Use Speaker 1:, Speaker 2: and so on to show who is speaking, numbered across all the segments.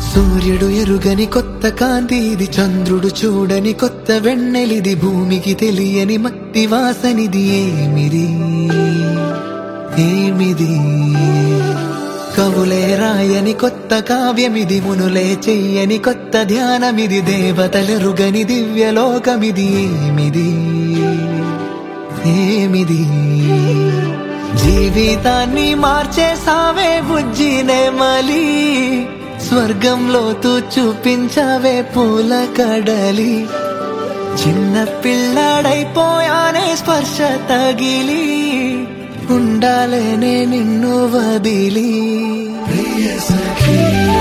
Speaker 1: సూర్యుడు ఎరుగని కొత్త కాంతి ఇది చంద్రుడు చూడని కొత్త వెన్నెలిది భూమికి తెలియని మట్టి వాసనిది ఏమిది ఏమిది కవులే రాయని కొత్త కావ్యమిది మునులే చెయ్యని కొత్త ధ్యానమిది దేవతలెరుగని దివ్యలోకమిది ఏమిది ఏమిది జీవితాన్ని మార్చేసావే బుజ్జినే మలి స్వర్గంలో తూ చూపించవే పూల కడలి చిన్న పిల్లాడైపోయానే స్పర్శ తగిలి ఉండాలనే నిన్ను వదిలి ప్రియ సఖీ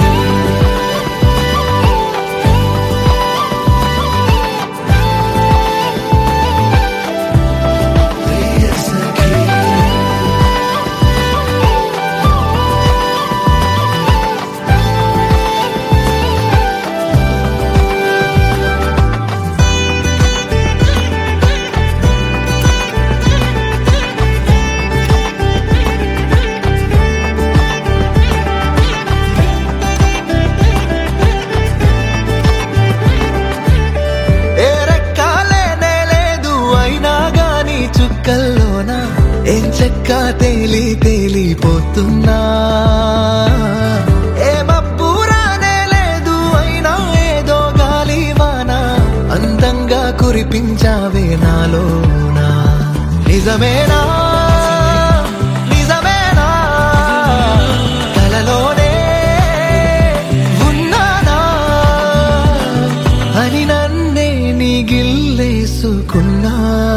Speaker 1: ప్రియ సఖీ ఏ రెక్కాలేనే లేదు అయినా గాని చుక్కల్లోన ఏం చెక్క తేలి తేలిపోతున్నా ఏ మబ్బురానే లేదు అయినా ఏదో గాలివాన అందంగా కురిపించావే నాలోనా నిజమేనా నిజమేనా కలలోనే ఉన్నానా అని నన్నే నీ గిల్లేసుకున్నా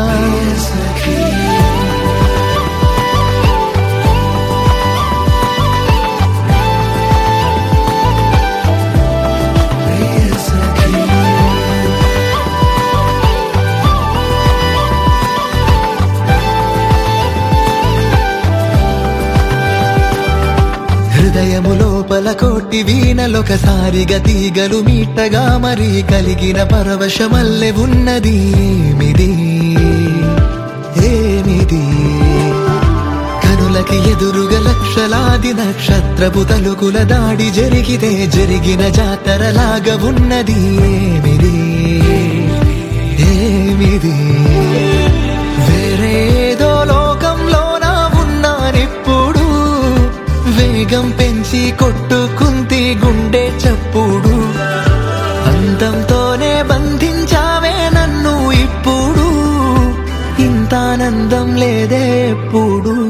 Speaker 1: హృదయము లోపల కోటి వీణలొకసారిగా తీగలు మీటగా మరి కలిగిన పరవశమల్లె ఉన్నది ఏమిది ఏమిది కనులకి ఎదురుగా లక్షలాది నక్షత్రపు తలుకుల దాడి జరిగితే జరిగిన జాతరలాగా ఉన్నది ఏమిది ఏమిది వేరేదో లోకంలోన ఉన్నానిప్పుడు వేగం పెంచి కొట్టుకుంది గుండె చప్పుడు అందంతోనే బంధించావే నన్ను ఇప్పుడు ఇంత ఆనందం లేదే ఎప్పుడు